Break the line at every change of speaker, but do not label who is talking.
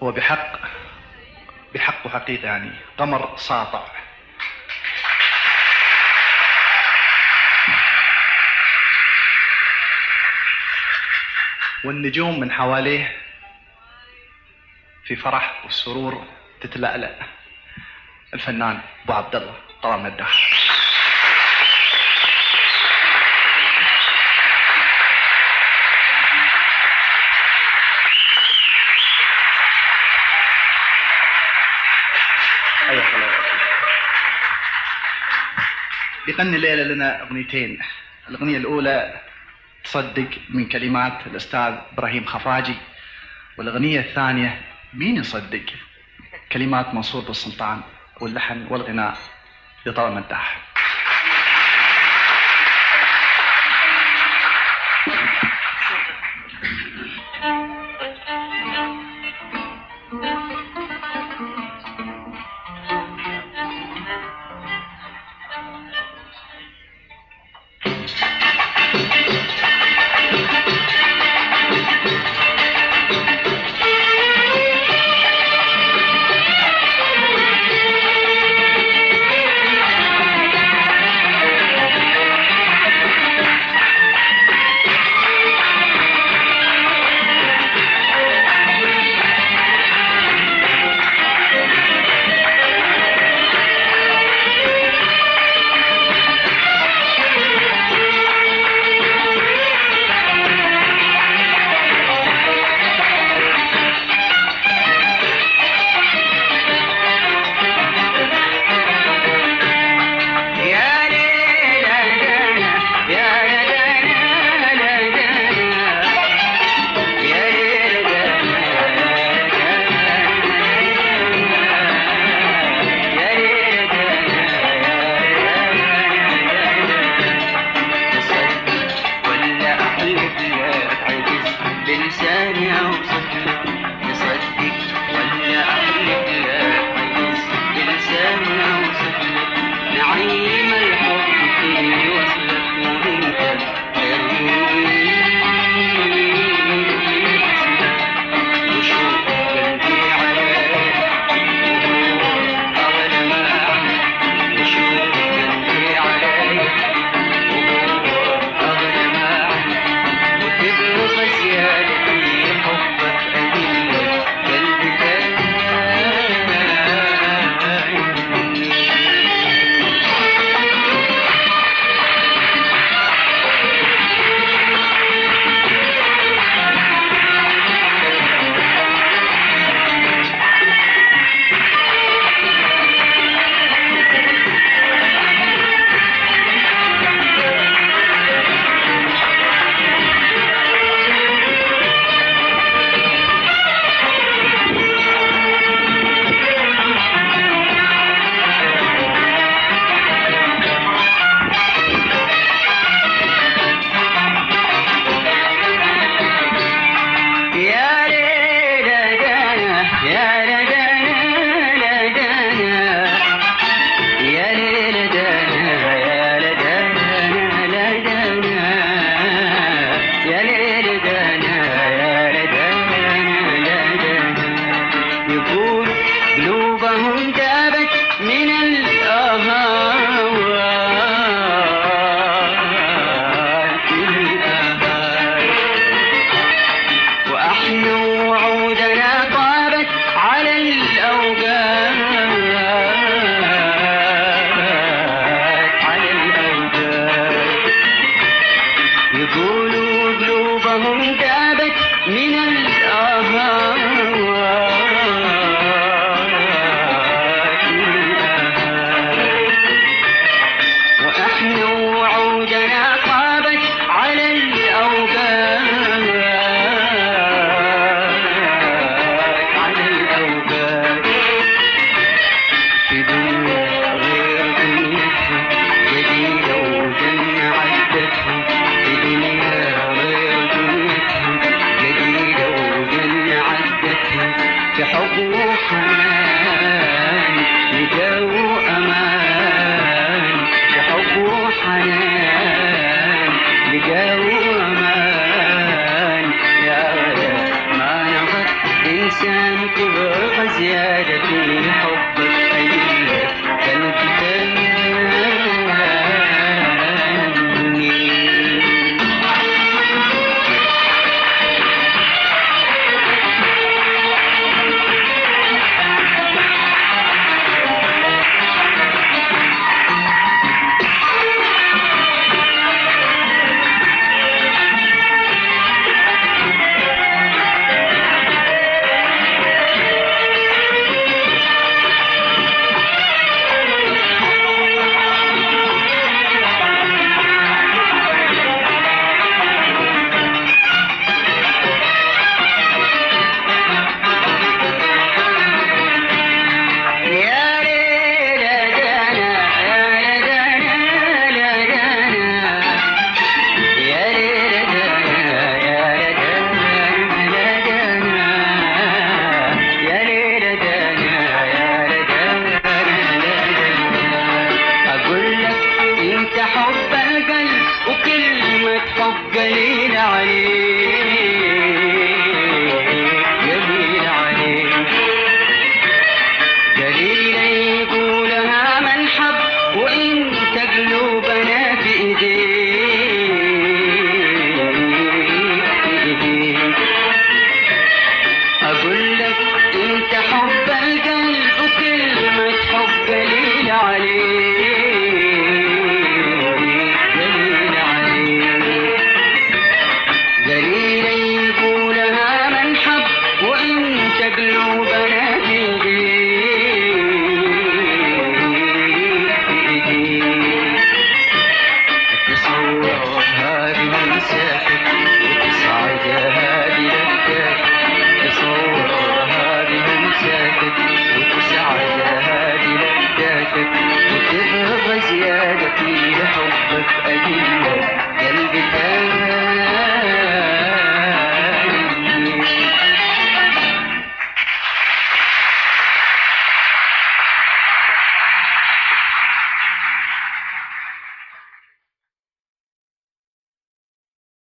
هو بحق بحق وحقيقة يعني قمر ساطع والنجوم من حواليه في فرح والسرور تتلألأ الفنان ابو عبد الله طلال مداح حياك الله بيغني الليلة لنا أغنيتين الأغنية الأولى تصدق من كلمات الأستاذ إبراهيم خفاجي والأغنية الثانية مين يصدق كلمات منصور بالسلطان واللحن والغناء لطلال مداح
يا ليلى دانا يا دانا لا دانا يا ليلى دانا يا ليلى دانا ولا أحلف لك عجز بلساني أوصف لك تصدق ولا أحلف لك عجز بلساني أوصف لك نعيم الحب في وصلك وانت وشوف قلبي عليك أغلى ما عندك وشوف قلبي عليك أغلى ما عندك وتبقى زيادتي حبك أدلك قلبي دايما يا ليلى دانا يا لدانا لدانا يا ليلى دانا يا لدانا لدانا يا ليلى دانا يا لدانا لدانا يقول قلوبهم دابت من الأهوات من الأهوات وأحنا وعودنا طابت على الأوقات على الأوقات يقولوا قلوبهم دابت من الآهات من الآهات وإحنا وعودنا طابت على الأوقات على الأوقات في دنيا غير دنيتهم جديدة وجنة عدتهم في دنيا غير دنيتهم جديدة وجنة عدتهم في حب وحنان لقوا أمان في حب وحنان لقوا أمان يا غلا ما نظر إنسان وتبقى زيادة في حبك أجيلك قلبي تاني يا ليلى دانا يا دانا لا دانا يا ليلى دانا يا دانا لا دانا يا ليلى دانا يا دانا لا دانا أقول لك أنت حب القلب وكلمة حب قليل عليك قليل عليك قليل يقولها من حب وانت قلوبنا في ايديك اقول لك انت حب القلب وكلمة حب قليل عليك قليل عليك قليل يقولها من حب وانت قلوبنا في ايديك تصور هذه منساك وتسعد هذه لفتك تصور هذه منساك وتسعد هذه لفتك وتبغى زيادة في حبك أجيلك قلبي كان